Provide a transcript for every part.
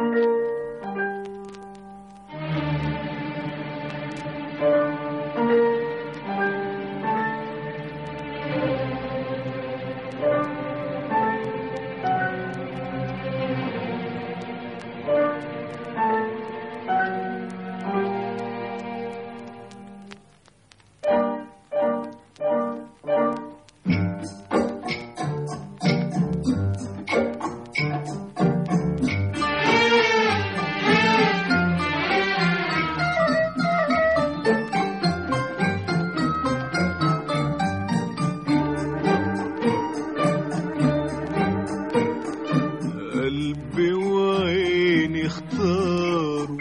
قلبي وعيني اختاروا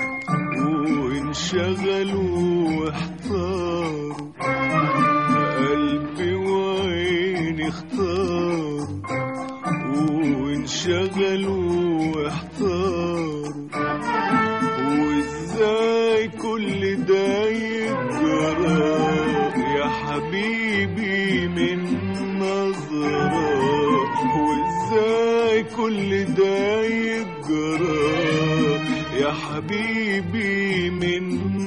وانشغلوا واحتاروا قلبي وعيني اختاروا وانشغلوا واحتاروا وازاي كل ده يجرى يا حبيبي من نظرة وازاي كل ده يجرى يا حبيبي من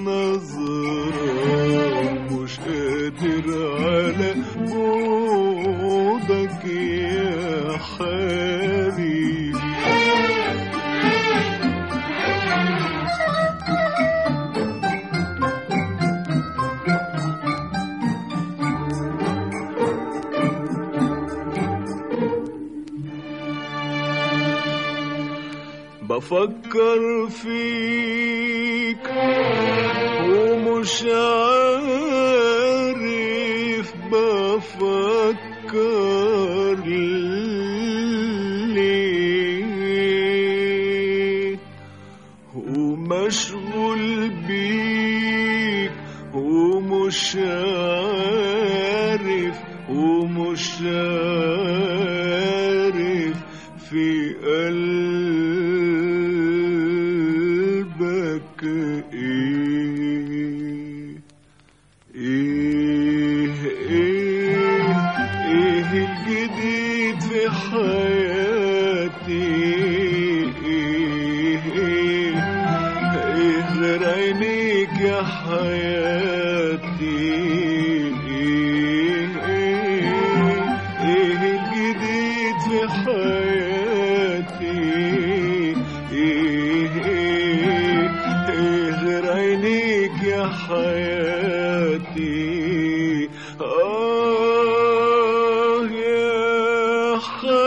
نظرة مش قادر على بعدك يا حبيبي بفكر فيك ومش عارف بفكر ليه ومشغول بيك ومش عارف ومش عارف في قلبك ايه ايه ايه ايه الجديد في حياتي ايه ايه ايه غير عينيك يا حياتي ايه ايه ايه الجديد في حياتي ايه ايه ايه غير عينيك يا حياتي آه يا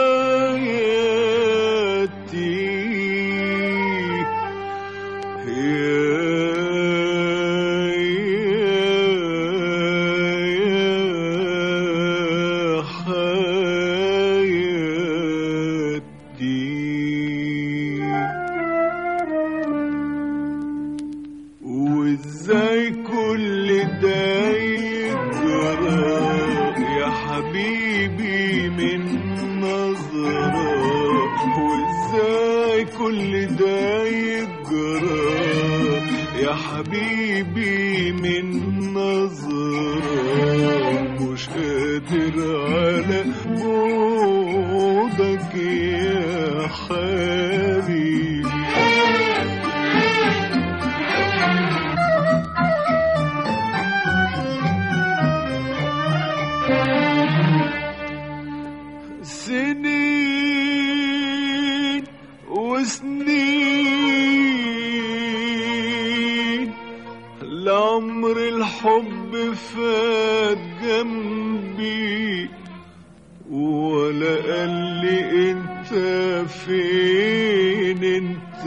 حياتي يا حياتي وازاي كل ده يجرى يا حبيبي من نظرة وازاي كل ده يجرى يا حبيبي من نظرة مش قادر على بعدك يا حبيبي سنين وسنين لعمر الحب فات جنبي ولا قال لي انت فين انت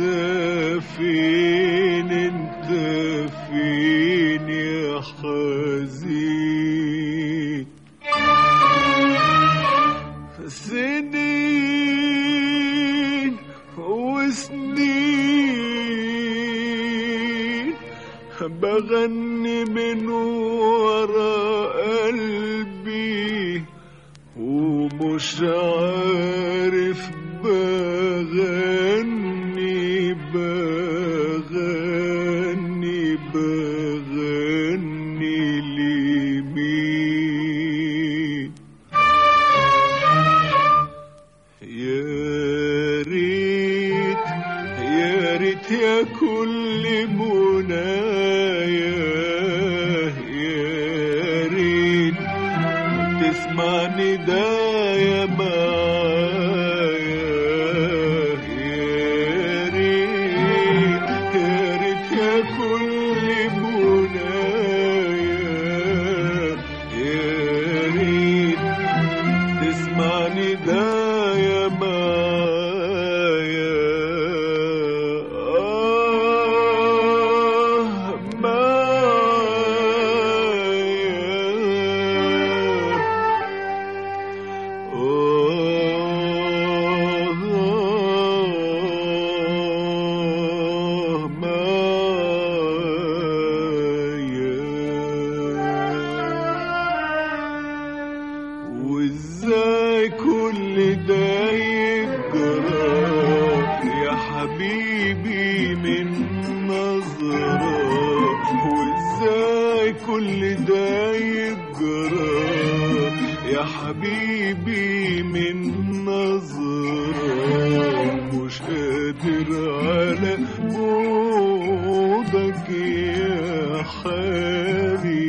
فين انت فين يا حزين سنين وسنين بغني من ورا قلبي ومش عارف بغني بغني بغني لمين يا ريت يا ريت يا كل منايا يا ريت تسمعني دايا معايا يا ريت يا ريت يا كل منايا يا ريت تسمعني دايا معايا آه معايا آه معايا وازاي كل ده يجرى يا حبيبي من نظرة وازاي كل ده يجرى يا حبيبي من نظرة مش قادر على بعدك يا حبيبي